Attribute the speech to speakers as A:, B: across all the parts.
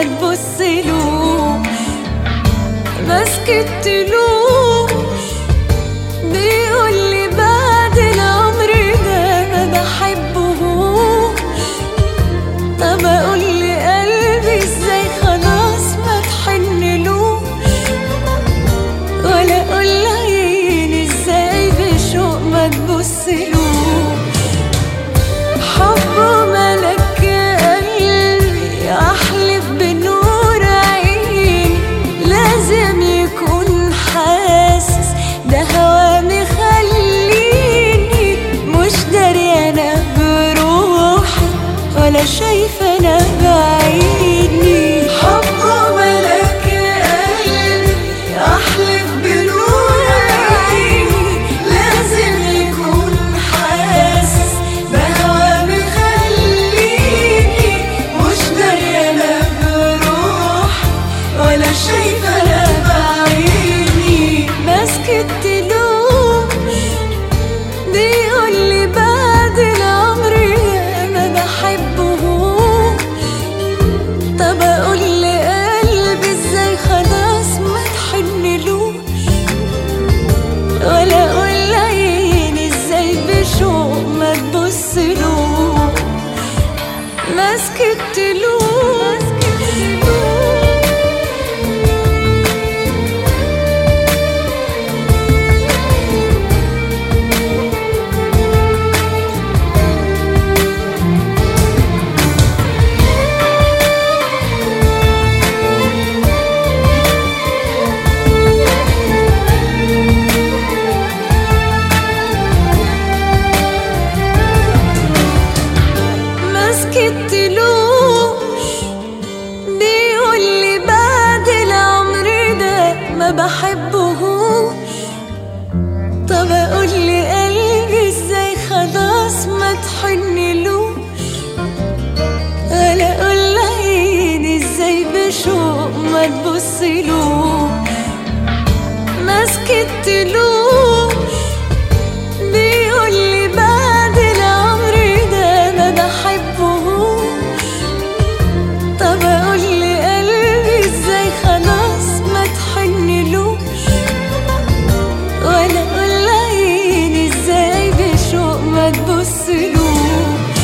A: ما تبصلوش ما سكتلوش بيقول لي بعد العمر ده ما بحبهوش طب اقول لي قلبي ازاي خلاص ما تحنلوش ولا اقول عيني ازاي بشوق ما تبصلوش حبه ملك يا قلبي احلف بنور عيني لازم يكون حاسس ده هوا مخليني مش دريانة بروحي ولا شايفة انا بعيني حبه ملك يا قلبي احلف بنور عيني لازم يكون حاسس بهوا مخليني مش دريانة بروحي ولا شايفة انا بعيني ما سكتلوش بيقول لي بعد العمر يا ما بحبهوش طب اقول لقلبي ازاي خلاص ما تحنلوش ولا اقول لعيني ازاي بشوق ما تبصلوش ما سكتلوش ما سكتلوش بيقول لي بعد العمر ده ما بحبهوش طب اقول لي قلبي ازاي خلاص ما تحنلوش ولا اقول عيني ازاي بشوق ما تبصلوش ما سكتلوش بيقول لي بعد العمر ده ما بحبهوش طب اقول لي قلبي ازاي خلاص ما تحنلوش ولا اقول عيني ازاي بشوق ما تبصلوش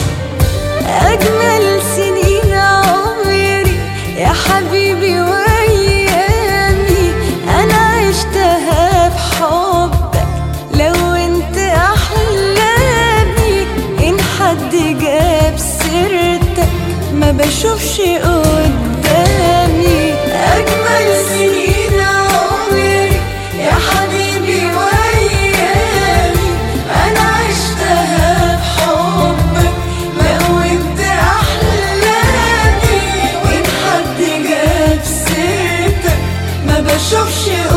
A: اجمل سنين عمري يا حبيبي وايامي انا عشتها بحبك لو انت احلامي ان حد جاب سيرتك ما بشوفش قدامي اجمل سنين عمري يا حبيبي وايامي انا عشتها بحبك لو انت احلامي وان حد جاب سيرتك ما بشوفش